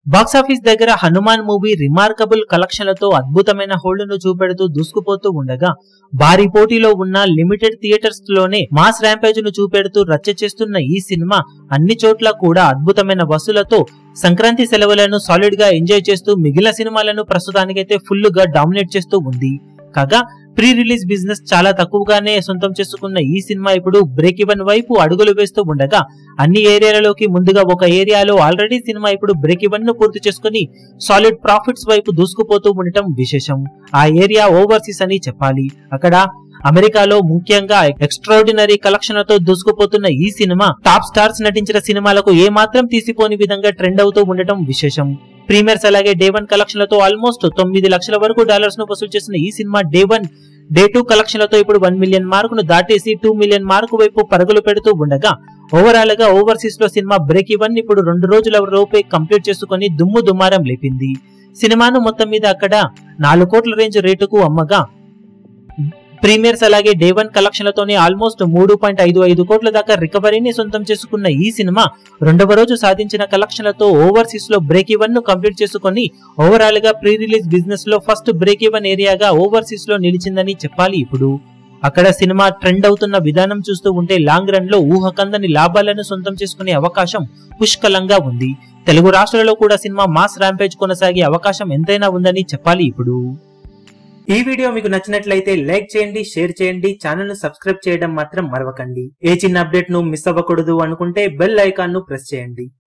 box office దగ్గర Hanuman movie remarkable కలెక్షన్లతో అద్భుతమైన హోల్డ్ను చూపెడుతూ దూసుకుపోతూ ఉండగా భారీ పోటీలో ఉన్న లిమిటెడ్ థియేటర్స్ లోనే మాస్ ర్యాంపేజ్ ను చూపెడుతూ రచ్చ చేస్తున్న ఈ సినిమా అన్ని చోట్ల కూడా అద్భుతమైన వసూలతో సంక్రాంతి సెలవులను సాలిడ్ గా ఎంజాయ్ చేస్తూ మిగిలిన సినిమాలను ప్రస్తుతానికైతే ఫుల్ గా డామినేట్ చేస్తూ ఉంది కాగా ప్రీ రిలీజ్ బిజినెస్ చాలా తక్కువగానే సొంతం చేసుకున్న ఈ సినిమా ఇప్పుడు బ్రేక్ ఈవెన్ వైపు అడుగులు వేస్తూ ఉండగా అన్ని ఏరియాలలోకి ముందుగా ఒక ఏరియాలో ఆల్రెడీ సినిమా ఇప్పుడు బ్రేక్ ఈవెన్ ను పూర్తి చేసుకుని సాలిడ్ ప్రాఫిట్స్ వైపు దూసుకుపోతూ ఉండటం విశేషం ఆ ఏరియా ఓవర్సీస్ అని చెప్పాలి అక్కడ అమెరికాలో ముఖ్యంగా ఎక్స్ట్రాడినరీ కలెక్షన్లతో దూసుకుపోతున్న ఈ సినిమా టాప్ స్టార్స్ నటించిన సినిమాలకు ఏ మాత్రం తీసిపోని విధంగా ట్రెండ్ అవుతూ ఉండటం విశేషం ప్రీమియర్స్ అలాగే డే వన్ కలెక్షన్లతో ఆల్మోస్ట్ తొమ్మిది లక్షల వరకు డాలర్స్ ను వసూలు చేసిన ఈ cinema day one day two కలెక్షన్లతో ఇప్పుడు వన్ మిలియన్ మార్కును దాటేసి టూ మిలియన్ మార్కు వైపు పరుగులు పెడుతూ ఉండగా ఓవరాల్ గా ఓవర్సీస్ లో సినిమా బ్రేక్ ఇవన్నీ ఇప్పుడు రెండు రోజుల లోపే కంప్లీట్ చేసుకుని దుమ్ము దుమారం లేపింది సినిమాను మొత్తం మీద అక్కడ నాలుగు కోట్ల రేంజ్ రేటుకు అమ్మగా ప్రీమియర్స్ అలాగే డే వన్ కలెక్షన్లతోనే ఆల్మోస్ట్ మూడు పాయింట్ ఐదు ఐదు కోట్ల దాకా రికవరీని సొంతం చేసుకున్న ఈ సినిమా రెండవ రోజు సాధించిన కలెక్షన్లతో ఓవర్సీస్ లో బ్రేక్ ఈవెన్ ను కంప్లీట్ చేసుకుని ఓవరాల్ గా ప్రీ రిలీజ్ బిజినెస్ లో ఫస్ట్ బ్రేక్ ఈవెన్ ఏరియాగా ఓవర్సీస్ లో నిలిచిందని చెప్పాలి ఇప్పుడు అక్కడ సినిమా ట్రెండ్ అవుతున్న విధానం చూస్తూ ఉంటే లాంగ్ రన్ లో ఊహకందని లాభాలను సొంతం చేసుకునే అవకాశం పుష్కలంగా ఉంది తెలుగు రాష్ట్రాలలో కూడా సినిమా మాస్ ర్యాంపేజ్ కొనసాగే అవకాశం ఎంతైనా ఉందని చెప్పాలి ఇప్పుడు ఈ వీడియో మీకు నచ్చినట్లయితే లైక్ చేయండి షేర్ చేయండి ఛానల్ ను సబ్స్క్రైబ్ చేయడం మాత్రం మరవకండి ఏ చిన్న అప్డేట్ ను మిస్ అవ్వకూడదు అనుకుంటే బెల్ ఐకాన్ ను ప్రెస్ చేయండి